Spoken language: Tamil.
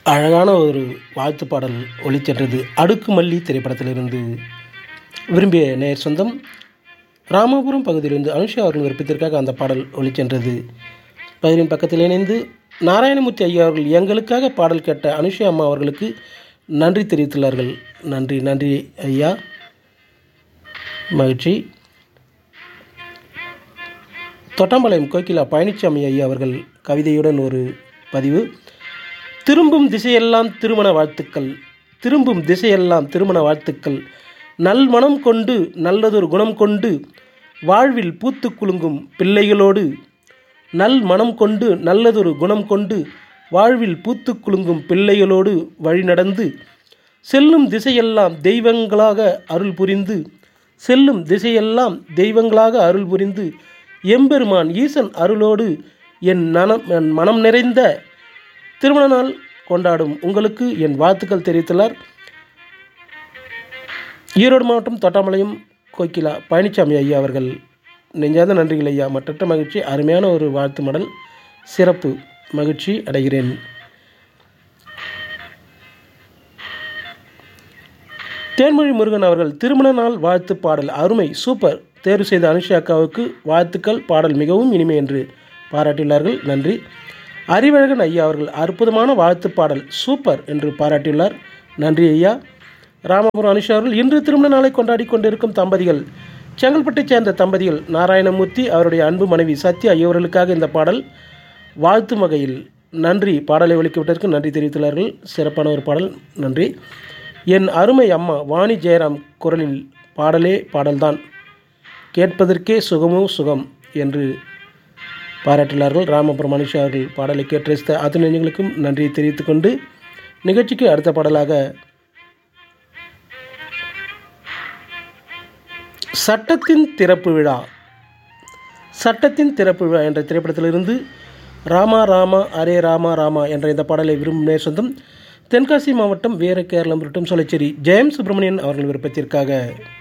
அழகான ஒரு வாழ்த்து பாடல் ஒளிச்சென்றது அடுக்குமல்லி திரைப்படத்திலிருந்து விரும்பிய நேர் சொந்தம் ராமபுரம் பகுதியிலிருந்து அனுஷா அவர்கள் விருப்பத்திற்காக அந்த பாடல் ஒளிச்சென்றது பதிலின் பக்கத்தில் இணைந்து நாராயணமூர்த்தி ஐயா அவர்கள் எங்களுக்காக பாடல் கேட்ட அனுஷா அம்மா அவர்களுக்கு நன்றி தெரிவித்துள்ளார்கள் நன்றி நன்றி ஐயா மகிழ்ச்சி தொட்டம்பாளையம் கோகிலா பழனிசாமி ஐயா அவர்கள் கவிதையுடன் ஒரு பதிவு திரும்பும் திசையெல்லாம் திருமண வாழ்த்துக்கள் திரும்பும் திசையெல்லாம் திருமண வாழ்த்துக்கள் நல் மனம் கொண்டு நல்லதொரு குணம் கொண்டு வாழ்வில் பூத்து குலுங்கும் பிள்ளைகளோடு நல் மனம் கொண்டு நல்லதொரு குணம் கொண்டு வாழ்வில் பூத்து குலுங்கும் பிள்ளைகளோடு வழிநடந்து செல்லும் திசையெல்லாம் தெய்வங்களாக அருள் புரிந்து செல்லும் திசையெல்லாம் தெய்வங்களாக அருள் புரிந்து எம்பெருமான் ஈசன் அருளோடு என் நனம் என் மனம் நிறைந்த திருமண நாள் கொண்டாடும் உங்களுக்கு என் வாழ்த்துக்கள் தெரிவித்துள்ளார் ஈரோடு மாவட்டம் தொட்டாமலையும் கோக்கிலா பழனிசாமி ஐயா அவர்கள் நெஞ்சாத நன்றிகள் ஐயா மற்றற்ற மகிழ்ச்சி அருமையான ஒரு வாழ்த்து மடல் சிறப்பு மகிழ்ச்சி அடைகிறேன் தேன்மொழி முருகன் அவர்கள் திருமண நாள் வாழ்த்து பாடல் அருமை சூப்பர் தேர்வு செய்த அனுஷா அக்காவுக்கு வாழ்த்துக்கள் பாடல் மிகவும் இனிமை என்று பாராட்டியுள்ளார்கள் நன்றி அறிவழகன் ஐயா அவர்கள் அற்புதமான வாழ்த்து பாடல் சூப்பர் என்று பாராட்டியுள்ளார் நன்றி ஐயா ராமபுரம் அனுஷா அவர்கள் இன்று திருமண நாளை கொண்டாடி கொண்டிருக்கும் தம்பதிகள் செங்கல்பட்டைச் சேர்ந்த தம்பதிகள் நாராயணமூர்த்தி அவருடைய அன்பு மனைவி சத்யா இவர்களுக்காக இந்த பாடல் வாழ்த்தும் வகையில் நன்றி பாடலை ஒழிக்கப்பட்டதற்கு நன்றி தெரிவித்துள்ளார்கள் சிறப்பான ஒரு பாடல் நன்றி என் அருமை அம்மா வாணி ஜெயராம் குரலில் பாடலே பாடல்தான் கேட்பதற்கே சுகமோ சுகம் என்று பாராட்டினார்கள் ராமபுரம் மனுஷா அவர்கள் பாடலை கேட்டு ரசித்த அத்தனை நெஞ்சங்களுக்கும் நன்றியை தெரிவித்துக் கொண்டு நிகழ்ச்சிக்கு அடுத்த பாடலாக சட்டத்தின் திறப்பு விழா சட்டத்தின் திறப்பு விழா என்ற திரைப்படத்திலிருந்து ராமா ராமா அரே ராமா ராமா என்ற இந்த பாடலை விரும்பும் நேர் சொந்தம் தென்காசி மாவட்டம் வீர கேரளம் மற்றும் சொலச்சேரி ஜெயம் சுப்பிரமணியன் அவர்கள் விருப்பத்திற்காக